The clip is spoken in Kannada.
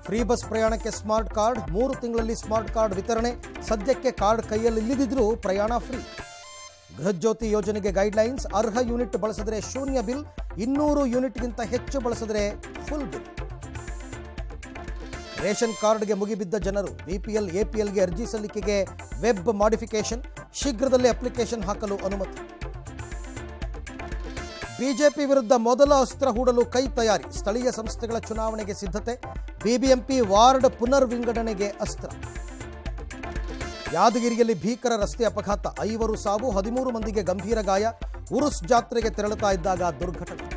ಫ್ರೀ ಬಸ್ ಪ್ರಯಾಣಕ್ಕೆ ಸ್ಮಾರ್ಟ್ ಕಾರ್ಡ್ ಮೂರು ತಿಂಗಳಲ್ಲಿ ಸ್ಮಾರ್ಟ್ ಕಾರ್ಡ್ ವಿತರಣೆ ಸದ್ಯಕ್ಕೆ ಕಾರ್ಡ್ ಕೈಯಲ್ಲಿ ಇಲ್ಲದಿದ್ರೂ ಪ್ರಯಾಣ ಫ್ರೀ ಗೃಹಜ್ಯೋತಿ ಯೋಜನೆಗೆ ಗೈಡ್ಲೈನ್ಸ್ ಅರ್ಹ ಯೂನಿಟ್ ಬಳಸಿದರೆ ಶೂನ್ಯ ಬಿಲ್ ಇನ್ನೂರು ಯೂನಿಟ್ಗಿಂತ ಹೆಚ್ಚು ಬಳಸಿದರೆ ಫುಲ್ ಬಿಲ್ ರೇಷನ್ ಕಾರ್ಡ್ಗೆ ಮುಗಿಬಿದ್ದ ಜನರು ಬಿಪಿಎಲ್ ಎಪಿಎಲ್ಗೆ ಅರ್ಜಿ ಸಲ್ಲಿಕೆಗೆ ವೆಬ್ ಮಾಡಿಫಿಕೇಶನ್ ಶೀಘ್ರದಲ್ಲೇ ಅಪ್ಲಿಕೇಶನ್ ಹಾಕಲು ಅನುಮತಿ ಬಿಜೆಪಿ ವಿರುದ್ಧ ಮೊದಲ ಅಸ್ತ್ರ ಹೂಡಲು ಕೈ ತಯಾರಿ ಸ್ಥಳೀಯ ಸಂಸ್ಥೆಗಳ ಚುನಾವಣೆಗೆ ಸಿದ್ಧತೆ ಬಿಬಿಎಂಪಿ ವಾರ್ಡ್ ಪುನರ್ ವಿಂಗಡಣೆಗೆ ಅಸ್ತ್ರ ಯಾದಗಿರಿಯಲ್ಲಿ ಭೀಕರ ರಸ್ತೆ ಅಪಘಾತ ಐವರು ಸಾವು ಹದಿಮೂರು ಮಂದಿಗೆ ಗಂಭೀರ ಗಾಯ ಉರುಸ್ ಜಾತ್ರೆಗೆ ತೆರಳುತ್ತಾ ಇದ್ದಾಗ ದುರ್ಘಟನೆ